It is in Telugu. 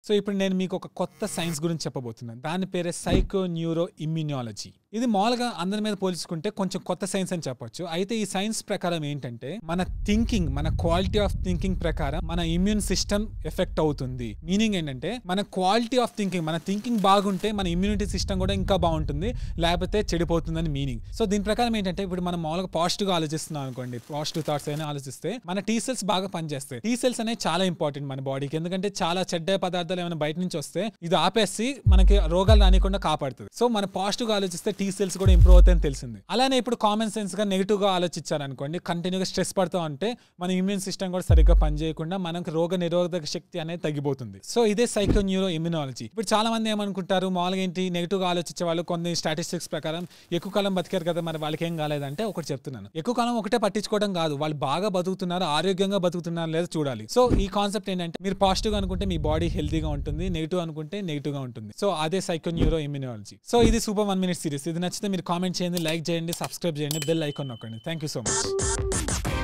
సో ఇప్పుడు నేను మీకు ఒక కొత్త సైన్స్ గురించి చెప్పబోతున్నాను దాని పేరే సైకో న్యూరో ఇమ్యూనాలజీ ఇది మామూలుగా అందరి మీద పోల్చుకుంటే కొంచెం కొత్త సైన్స్ అని చెప్పొచ్చు అయితే ఈ సైన్స్ ప్రకారం ఏంటంటే మన థింకింగ్ మన క్వాలిటీ ఆఫ్ థింకింగ్ ప్రకారం మన ఇమ్యూన్ సిస్టమ్ ఎఫెక్ట్ అవుతుంది మీనింగ్ ఏంటంటే మన క్వాలిటీ ఆఫ్ థింకింగ్ మన థింకింగ్ బాగుంటే మన ఇమ్యూనిటీ సిస్టమ్ కూడా ఇంకా బాగుంటుంది లేకపోతే చెడిపోతుందని మీనింగ్ సో దీని ప్రకారం ఏంటంటే ఇప్పుడు మనం మామూలుగా పాజిటివ్ గా ఆలోచిస్తున్నాం అనుకోండి పాజిటివ్ థాట్స్ అయినా ఆలోచిస్తే మన టీ సెల్స్ బాగా పనిచేస్తాయి టీ సెల్స్ అనేవి చాలా ఇంపార్టెంట్ మన బాడీకి ఎందుకంటే చాలా చెడ్డ పదార్థాలు ఏమైనా బయట నుంచి వస్తే ఇది ఆపేసి మనకి రోగాలు రానికుండా కాపాడుతుంది సో మన పాజిటివ్ గా ఆలోచిస్తే టీ సెల్స్ కూడా ఇంప్రూవ్ అవుతాయని తెలిసింది అలానే ఇప్పుడు కామన్ సెన్స్ గా నెగిటివ్ గా ఆలోచించారనుకోండి కంటిన్యూగా స్ట్రెస్ పడుతూ ఉంటే మన ఇమ్యూన్ సిస్టమ్ కూడా సరిగ్గా పనిచేయకుండా మనకు రోగ నిరోధక శక్తి అనేది తగ్గిపోతుంది సో ఇదే సైకో న్యూరో ఇమ్యూనాలజీ ఇప్పుడు చాలా మంది ఏమనుకుంటారు మామూలుగా ఏంటి నెగిటివ్ గా ఆలోచించే వాళ్ళు కొన్ని స్టాటిస్టిక్స్ ప్రకారం ఎక్కువ కాలం బతికారు కదా మరి వాళ్ళకి ఏం కాలేదంటే ఒకటి చెప్తున్నాను ఎక్కువ కాలం ఒకటే పట్టించుకోవడం కాదు వాళ్ళు బాగా బతుకుతున్నారు ఆరోగ్యంగా బతుకుతున్నారు లేదా చూడాలి సో ఈ కాన్సెప్ట్ ఏంటంటే మీరు పాజిటివ్ అనుకుంటే మీ బాడీ హెల్తీగా ఉంటుంది నెగిటివ్ అనుకుంటే నెగిటివ్ గా ఉంటుంది సో అదే సైకో న్యూరో ఇమ్యూనాలజీ సో ఇది సూపర్ వన్ మినిట్ సిరీస్ ఇది నచ్చితే మీరు కామెంట్ చేయండి లైక్ చేయండి సబ్స్క్రైబ్ చేయండి బెల్ ఐకాన్ నొక్కండి థ్యాంక్ యూ సో మచ్